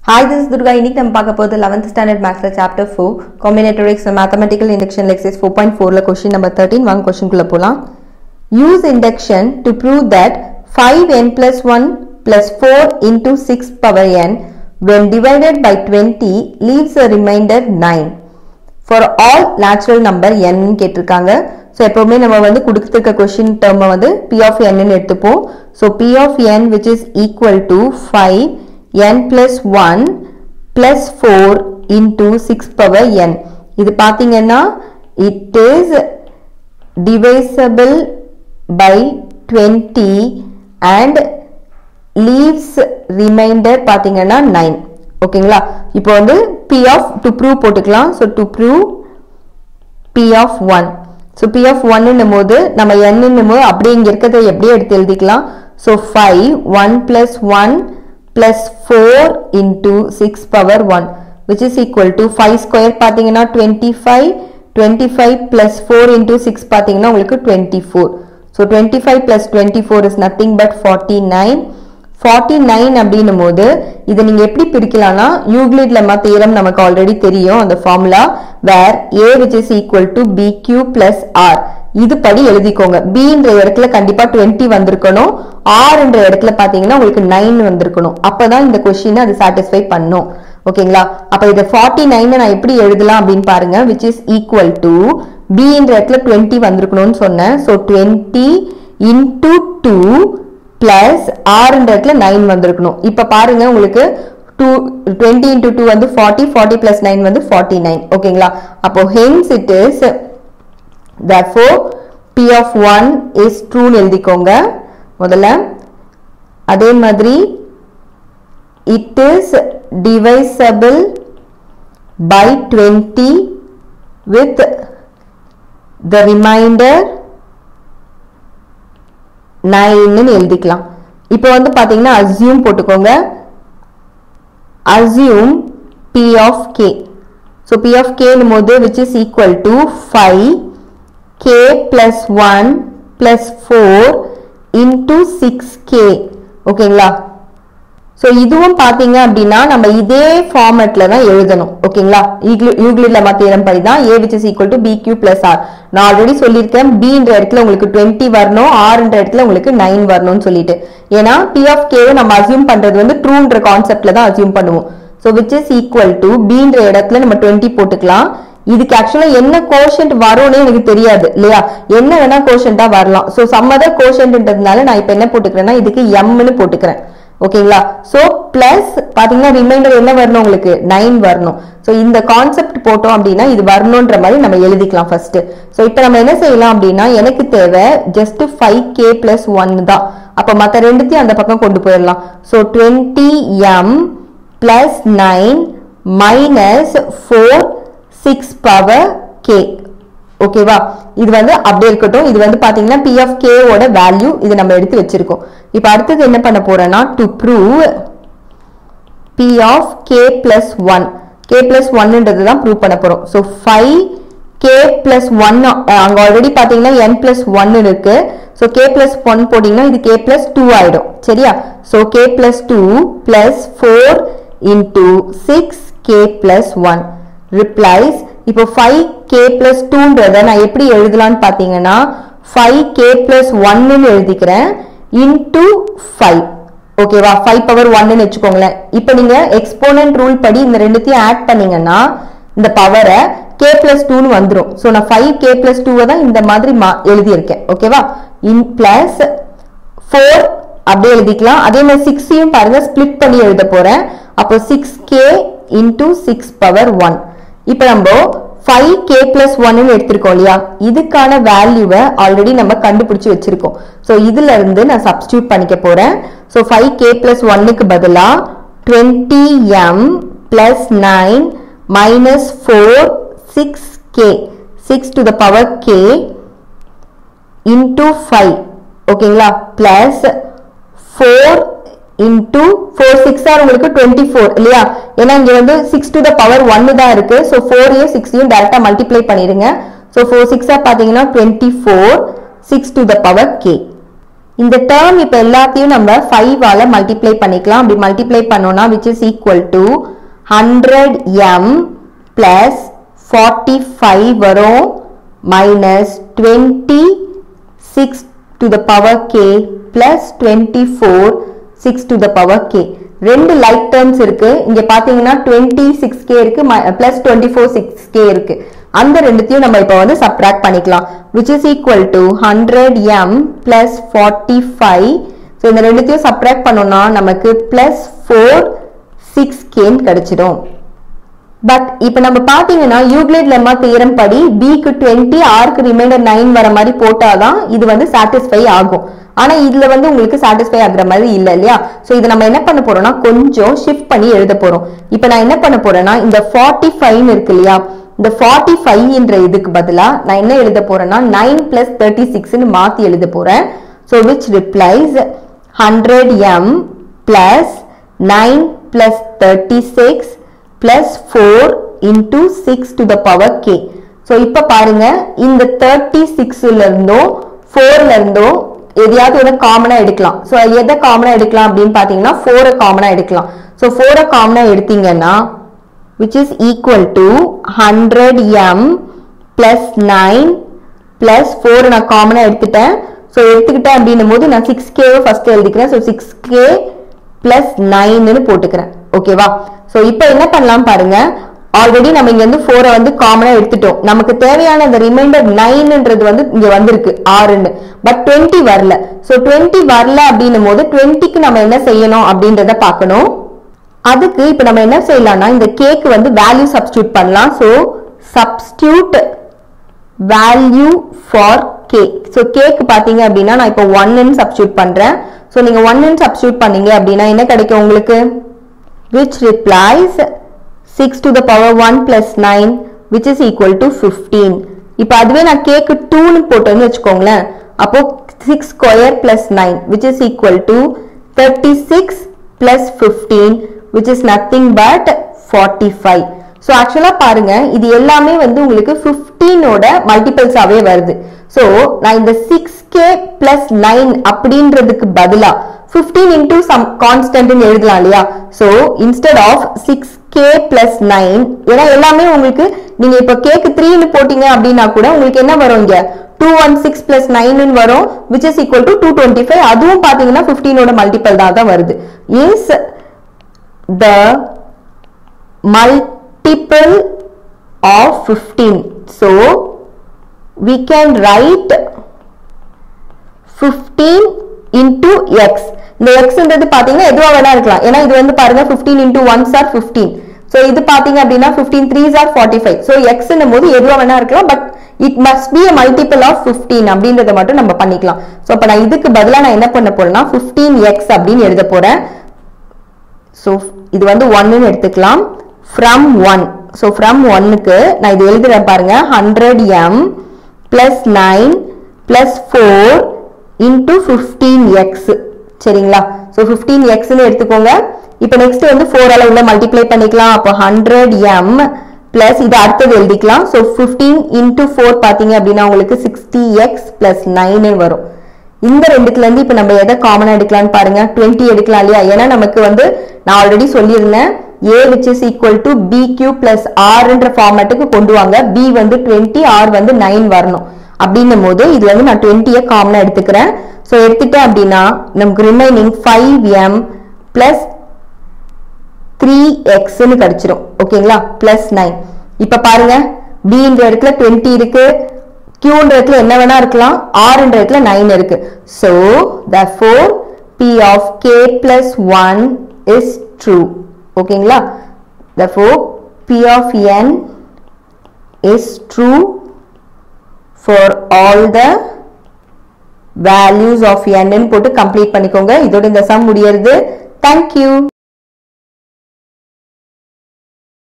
hi this Durga இன்னைக்கு நம்ம பார்க்க போகிறது லெவன்த் ஸ்டாண்டர்ட் மேக்ஸில் chapter four combinatorics mathematical induction exercise four point ஃபோரில் கொஸ்டின் நம்பர் தேர்ட்டின் வாங்க கொஸ்டின்குள்ளே போகலாம் use induction to prove that five n plus one plus four into six power n when divided by 20 leaves a remainder 9 for all natural number n கேட்டிருக்காங்க so எப்பவுமே நம்ம வந்து கொடுத்துருக்க question டேர்மை வந்து p of n ன்னு எடுத்துப்போம் so p of n which is equal to 5 n plus 1 plus 4 into 6 power n இது பார்த்தீங்கன்னா it is divisible by 20 and leaves remainder பார்த்தீங்கன்னா நைன் ஓகேங்களா இப்போ வந்து பி ஆஃப் டு ப்ரூவ் போட்டுக்கலாம் so to prove p of one so p of ஒன்னும் போது நம்ம என்னும் போது அப்படியே இங்கே இருக்கிறத எப்படியே எடுத்து எழுதிக்கலாம் so five one plus one plus four into six power one which is equal to five square பார்த்தீங்கன்னா twenty five twenty five plus four into six பார்த்தீங்கன்னா உங்களுக்கு twenty four so twenty five plus twenty four is nothing but forty nine forty nine அப்படின்னும் போது இதை நீங்க எப்படி பிரிக்கலாம்னா Euclid lemma theorem நமக்கு ஆல்ரெடி தெரியும் அந்த formula where a which is equal to b q plus R இது படி எழுதிக்கோங்க பின்ற இடத்துல கண்டிப்பா டுவெண்ட்டி வந்திருக்கணும் ஆர்ன்ற இடத்துல பாத்தீங்கன்னா உங்களுக்கு நைன் வந்திருக்கணும் அப்பதான் இந்த கொஸ்டின் அது சாட்டிஸ்ஃபை பண்ணும் ஓகேங்களா அப்ப இதை ஃபார்ட்டி நைன் நான் எப்படி எழுதலாம் அப்படின்னு பாருங்க விச் இஸ் ஈக்குவல் டு பின்ற இடத்துல டுவெண்ட்டி வந்திருக்கணும்னு சொன்னேன் so twenty into two plus ஆறுன்ற இடத்துல நைன் வந்திருக்கணும் இப்போ பாருங்க உங்களுக்கு டூ டுவெண்ட்டி இன்டூ டூ வந்து ஃபார்ட்டி ஃபார்ட்டி பிளஸ் நைன் வந்து ஃபார்ட்டி நைன் ஓகேங்களா அப்போ hence it is therefore p of 1 is true எழுதிக்கோங்க முதல்ல அதே மாதிரி it is divisible by 20 with the remainder நைன்னு எழுதிக்கலாம் இப்போ வந்து பார்த்தீங்கன்னா அசியூம் போட்டுக்கோங்க assume p of k so p of கேனும் போது which is equal to five k plus one plus four into six k ஓகேங்களா ஸோ இதுவும் பார்த்தீங்க அப்படின்னா நம்ம இதே ஃபார்மேட்ல தான் எழுதணும் ஓகேங்களா யூக்ளிட் லெமா தியரம் படி தான் a which is equal to b q plus r நான் ஆல்ரெடி சொல்லியிருக்கேன் பின்ற இடத்துல உங்களுக்கு டுவெண்ட்டி வரணும் ஆர்ன்ற இடத்துல உங்களுக்கு நைன் வரணும்னு சொல்லிட்டு ஏன்னா பி ஆஃப் கேவை நம்ம அசியூம் பண்றது வந்து ட்ரூன்ற கான்செப்ட்ல தான் அசியூம் பண்ணுவோம் so which is equal to பின்ற இடத்துல நம்ம டுவெண்ட்டி போட்டுக்கலாம் இதுக்கு ஆக்சுவலா என்ன கோஷன்ட் வரும்னு எனக்கு தெரியாது இல்லையா என்ன வேணா கோஷன்டா வரலாம் ஸோ சம்மத கோஷன்ட்ன்றதுனால நான் இப்போ என்ன போட்டுக்கிறேன்னா இதுக்கு எம்னு போட்டுக்கிறேன் ஓகேங்களா ஸோ பிளஸ் பார்த்தீங்கன்னா ரிமைண்டர் என்ன வரணும் உங்களுக்கு நைன் வரணும் ஸோ இந்த கான்செப்ட் போட்டோம் அப்படின்னா இது வரணுன்ற மாதிரி நம்ம எழுதிக்கலாம் ஃபர்ஸ்ட் ஸோ இப்போ நம்ம என்ன செய்யலாம் அப்படின்னா எனக்கு தேவை just five k plus one தான் அப்போ மற்ற ரெண்டுத்தையும் அந்த பக்கம் கொண்டு போயிடலாம் so twenty m plus nine minus four six power k ஓகேவா இது வந்து அப்படியே இருக்கட்டும் இது வந்து பாத்தீங்கன்னா பி ஆஃப் கேவோட வேல்யூ இது நம்ம எடுத்து வச்சிருக்கோம் இப்போ அடுத்தது என்ன பண்ண போறேன்னா to prove p of k plus one k plus ஒன்னுன்றது தான் ப்ரூவ் பண்ண போறோம் so five k plus one அங்க ஆல்ரெடி பாத்தீங்கன்னா என் பிளஸ் ஒன் இருக்கு ஸோ கே பிளஸ் ஒன் போட்டீங்கன்னா இது கே பிளஸ் டூ ஆயிடும் சரியா so k plus two plus four into six k plus one replies இப்போ ஃபைவ் கே பிளஸ் டூன்றத நான் எப்படி எழுதலாம்னு பார்த்தீங்கன்னா ஃபைவ் கே பிளஸ் ஒன்னு எழுதிக்கிறேன் இன்டூ ஃபைவ் ஓகேவா ஃபைவ் பவர் ஒன்னு வச்சுக்கோங்களேன் இப்போ நீங்க எக்ஸ்போனன்ட் ரூல் படி இந்த ரெண்டுத்தையும் ஆட் பண்ணீங்கன்னா இந்த பவரை கே பிளஸ் டூன்னு வந்துடும் ஸோ நான் ஃபைவ் கே பிளஸ் டூவை தான் இந்த மாதிரி மா எழுதியிருக்கேன் ஓகேவா இன் பிளஸ் ஃபோர் அப்படியே எழுதிக்கலாம் அதே மாதிரி சிக்ஸையும் பாருங்க ஸ்பிளிட் பண்ணி எழுத போறேன் அப்போ six k into six power one இப்போ நம்ம ஃபைவ் கே பிளஸ் ஒன்னு எடுத்திருக்கோம் இல்லையா இதுக்கான வேல்யூவை ஆல்ரெடி நம்ம கண்டுபிடிச்சு வச்சிருக்கோம் ஸோ இதுல இருந்து நான் சப்ஸ்டியூட் பண்ணிக்க போறேன் ஸோ ஃபைவ் கே பிளஸ் ஒன்னுக்கு பதிலாக twenty m plus nine minus four six k six to the power k into five ஓகேங்களா plus four into four six are உங்களுக்கு டுவெண்ட்டி ஃபோர் இல்லையா ஏன்னா இங்க வந்து சிக்ஸ் டு த பவர் ஒன்னு தான் இருக்கு ஸோ ஃபோரையும் சிக்ஸையும் டேரக்டா மல்டிப்ளை பண்ணிடுங்க ஸோ ஃபோர் சிக்ஸா பார்த்தீங்கன்னா twenty four six to the power k இந்த டேர்ம் இப்போ எல்லாத்தையும் நம்ம ஃபைவால மல்டிப்ளை பண்ணிக்கலாம் அப்படி மல்டிப்ளை பண்ணோம்னா which is equal to hundred m plus forty five வரும் minus twenty six to the power k plus twenty four six to the power k ரெண்டு லைக் டேர்ம்ஸ் இருக்கு இங்க பாத்தீங்கன்னா டுவெண்ட்டி சிக்ஸ் கே இருக்கு plus twenty four six k இருக்கு அந்த ரெண்டுத்தையும் நம்ம இப்போ வந்து சப்ராக்ட் பண்ணிக்கலாம் which is equal to hundred m plus forty five so இந்த ரெண்டுத்தையும் சப்ராக்ட் பண்ணோம்னா நமக்கு பிளஸ் ஃபோர் சிக்ஸ் கேன்னு கிடைச்சிடும் பட் இப்போ நம்ம பாத்தீங்கன்னா யூக்ளிட் லெம்மா தியரம் படி பிக்கு டுவெண்ட்டி ஆர்க்கு ரிமைண்டர் நைன் வர மாதிரி போட்டாதான் இது வந்து சாட்டிஸ்ஃபை ஆகும் ஆனா இதுல வந்து உங்களுக்கு சாட்டிஸ்ஃபை ஆகுற மாதிரி இல்ல இல்லையா சோ இதை நம்ம என்ன பண்ண போறோம்னா கொஞ்சம் ஷிஃப்ட் பண்ணி எழுத போறோம் இப்போ நான் என்ன பண்ண போறேன்னா இந்த ஃபார்ட்டி ஃபைவ் இருக்கு இல்லையா இந்த ஃபார்ட்டி ஃபைவ்ன்ற இதுக்கு பதிலா நான் என்ன எழுத போறேன்னா நைன் பிளஸ் தேர்ட்டி சிக்ஸ்னு மாத்தி எழுத போறேன் so which replies hundred m plus nine plus thirty six plus four into six to the power k so இப்போ பாருங்க இந்த தேர்ட்டி சிக்ஸ்ல இருந்தோ ஃபோர்ல இருந்தோ எதையாவது ஒன்று காமனாக எடுக்கலாம் ஸோ எதை காமனாக எடுக்கலாம் அப்படின்னு பார்த்தீங்கன்னா ஃபோரை காமனாக எடுக்கலாம் ஸோ ஃபோரை காமனாக எடுத்தீங்கன்னா which is equal to 100 m plus 9 plus 4 நான் காமனாக எடுத்துட்டேன் ஸோ எடுத்துக்கிட்டேன் அப்படின்னும் போது நான் சிக்ஸ் கேவை ஃபர்ஸ்ட் எழுதிக்கிறேன் ஸோ சிக்ஸ் கே பிளஸ் நைன்னு போட்டுக்கிறேன் ஓகேவா ஸோ இப்போ என்ன பண்ணலாம் பாருங்க ஆல்ரெடி நம்ம இங்க வந்து ஃபோரை வந்து காமனா எடுத்துட்டோம் நமக்கு தேவையான அந்த ரிமைண்டர் நைன்ன்றது வந்து இங்க வந்திருக்கு ஆறுன்னு பட் டுவெண்ட்டி வரல ஸோ டுவெண்ட்டி வரல அப்படின்னும் போது டுவெண்ட்டிக்கு நம்ம என்ன செய்யணும் அப்படின்றத பார்க்கணும் அதுக்கு இப்போ நம்ம என்ன செய்யலாம்னா இந்த கேக்கு வந்து வேல்யூ சப்ஸ்டியூட் பண்ணலாம் so substitute value for k so கேக்கு பார்த்தீங்க அப்படின்னா நான் இப்போ ஒன்னு சப்ஸ்டியூட் பண்ணுறேன் ஸோ நீங்கள் ஒன்னு சப்ஸ்டியூட் பண்ணீங்க அப்படின்னா என்ன கிடைக்கும் உங்களுக்கு which replies 6 to the power 1 plus 9 which is equal to 15 இப்போ அதுவே நான் கேக்கு 2னு போட்டேன்னு வச்சுக்கோங்களேன் அப்போ 6 square plus 9 which is equal to 36 plus 15 which is nothing but 45 so ஆக்சுவலாக பாருங்க இது எல்லாமே வந்து உங்களுக்கு 15 ஓட மல்டிபிள்ஸாவே வருது ஸோ நான் இந்த சிக்ஸ் கே பிளஸ் நைன் அப்படின்றதுக்கு பதிலா 15 இன்டூ சம் கான்ஸ்டன்ட்னு எழுதலாம் இல்லையா so instead of six k plus nine ஏன்னா எல்லாமே உங்களுக்கு நீங்க இப்போ கேக்கு த்ரீன்னு போட்டீங்க அப்படின்னா கூட உங்களுக்கு என்ன வரும் இங்க two one six plus nine வரும் which is equal to two twenty five அதுவும் பார்த்தீங்கன்னா ஃபிஃப்டீனோட மல்டிபிள் தான் தான் வருது is the multiple of 15 so we can write 15 into x இந்த xன்றது பாத்தீங்கன்னா எதுவா வேணா இருக்கலாம் ஏன்னா இது வந்து பாருங்க 15 into 1s are 15 so இது பாத்தீங்க அப்படின்னா 15 3s are 45 so x ன்னும் போது எதுவா வேணா இருக்கலாம் but it must be a multiple of 15 அப்படின்றத மட்டும் நம்ம பண்ணிக்கலாம் so அப்ப நான் இதுக்கு பதிலா நான் என்ன பண்ண போறேன்னா 15x அப்படின்னு எழுத போறேன் ஸோ இது வந்து ஒன்னு எடுத்துக்கலாம் ஃப்ரம் ஒன் ஸோ ஃப்ரம் ஒன்னுக்கு நான் இது எழுதுறேன் பாருங்க hundred m plus nine plus four into fifteen x சரிங்களா ஸோ ஃபிஃப்டீன் எக்ஸ்னு எடுத்துக்கோங்க இப்போ நெக்ஸ்ட் வந்து ஃபோரால் உள்ள மல்டிப்ளை பண்ணிக்கலாம் அப்போ ஹண்ட்ரட் எம் பிளஸ் இது அடுத்தது எழுதிக்கலாம் ஸோ ஃபிஃப்டீன் இன்டூ ஃபோர் பார்த்தீங்க அப்படின்னா உங்களுக்கு சிக்ஸ்டி எக்ஸ் பிளஸ் நைனு வரும் இந்த ரெண்டுத்துல இருந்து இப்ப நம்ம எதை காமனா எடுக்கலாம்னு பாருங்க 20 எடுக்கலாம் இல்லையா ஏன்னா நமக்கு வந்து நான் ஆல்ரெடி சொல்லியிருந்தேன் a which is equal to b q plus ஆர்ன்ற ஃபார்மேட்டுக்கு கொண்டு வாங்க பி வந்து 20 ஆர் வந்து நைன் வரணும் அப்படின்னும் போது இது வந்து நான் டுவெண்ட்டியை காமனா எடுத்துக்கிறேன் ஸோ எடுத்துட்டேன் அப்படின்னா நமக்கு remaining five m plus three எக்ஸ்ன்னு கிடைச்சிரும் ஓகேங்களா பிளஸ் நைன் இப்ப பாருங்க பின்ற இடத்துல டுவெண்ட்டி இருக்கு கியூன்ற இடத்துல என்ன வேணா இருக்கலாம் ஆர்ன்ற இடத்துல நைன் இருக்கு so therefore p of k plus one is true ஓகேங்களா therefore p of n is true for all the values of n போட்டு கம்ப்ளீட் பண்ணிக்கோங்க இதோட இந்த சம் முடியறது தேங்க்யூ